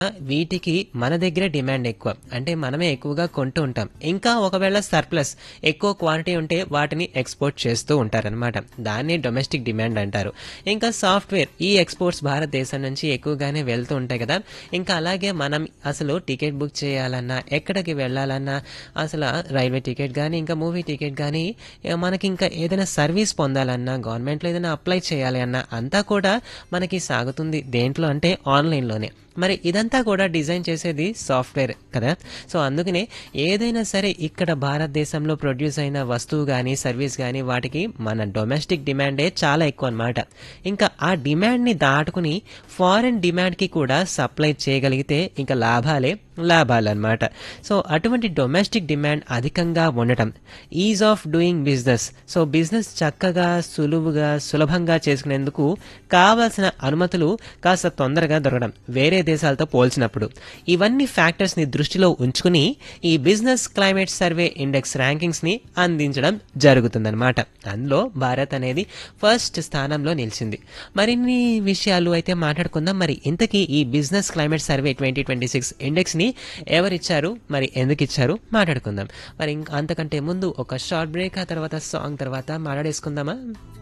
వీటికి మన దగ్గర డిమాండ్ ఎక్కువ అంటే మనమే ఎక్కువగా కొంటూ ఉంటాం ఇంకా ఒకవేళ సర్ప్లస్ ఎక్కువ క్వాంటిటీ ఉంటే వాటిని ఎక్స్పోర్ట్ చేస్తూ ఉంటారనమాట దాన్ని డొమెస్టిక్ డిమాండ్ అంటారు ఇంకా సాఫ్ట్వేర్ ఈ ఎక్స్పోర్ట్స్ భారతదేశం నుంచి ఎక్కువగానే వెళ్తూ ఉంటాయి కదా ఇంకా అలాగే మనం అసలు టికెట్ బుక్ చేయాలన్నా ఎక్కడికి వెళ్ళాలన్నా అసలు రైల్వే టికెట్ కానీ ఇంకా మూవీ టికెట్ కానీ మనకి ఇంకా ఏదైనా సర్వీస్ పొందాలన్నా గవర్నమెంట్లో ఏదైనా అప్లై చేయాలి అన్నా అంతా కూడా మనకి సాగుతుంది దేంట్లో అంటే ఆన్లైన్లోనే మరి ఇదంతా కూడా డిజైన్ చేసేది సాఫ్ట్వేర్ కదా సో అందుకనే ఏదైనా సరే ఇక్కడ భారతదేశంలో ప్రొడ్యూస్ అయిన వస్తువు కానీ సర్వీస్ కానీ వాటికి మన డొమెస్టిక్ డిమాండే చాలా ఎక్కువ అనమాట ఇంకా ఆ డిమాండ్ని దాటుకుని ఫారెన్ డిమాండ్కి కూడా సప్లై చేయగలిగితే ఇంకా లాభాలే లాభాలు అనమాట సో అటువంటి డొమెస్టిక్ డిమాండ్ అధికంగా ఉండటం ease of doing business so business చక్కగా సులువుగా సులభంగా చేసుకునేందుకు కావాల్సిన అనుమతులు కాస్త తొందరగా దొరకడం వేరే దేశాలతో పోల్చినప్పుడు ఇవన్నీ ఫ్యాక్టర్స్ని దృష్టిలో ఉంచుకుని ఈ బిజినెస్ క్లైమేట్ సర్వే ఇండెక్స్ ర్యాంకింగ్స్ని అందించడం జరుగుతుందన్నమాట అందులో భారత్ అనేది ఫస్ట్ స్థానంలో నిలిచింది మరిన్ని విషయాలు అయితే మాట్లాడుకుందాం మరి ఇంతకీ ఈ business climate survey twenty twenty six ఇండెక్స్ని ఎవరిచ్చారు మరి ఎందుకు ఇచ్చారు మాట్లాడుకుందాం మరి ఇంకా అంతకంటే ముందు ఒక షార్ట్ బ్రేక్ ఆ తర్వాత సాంగ్ తర్వాత మాట్లాడేసుకుందామా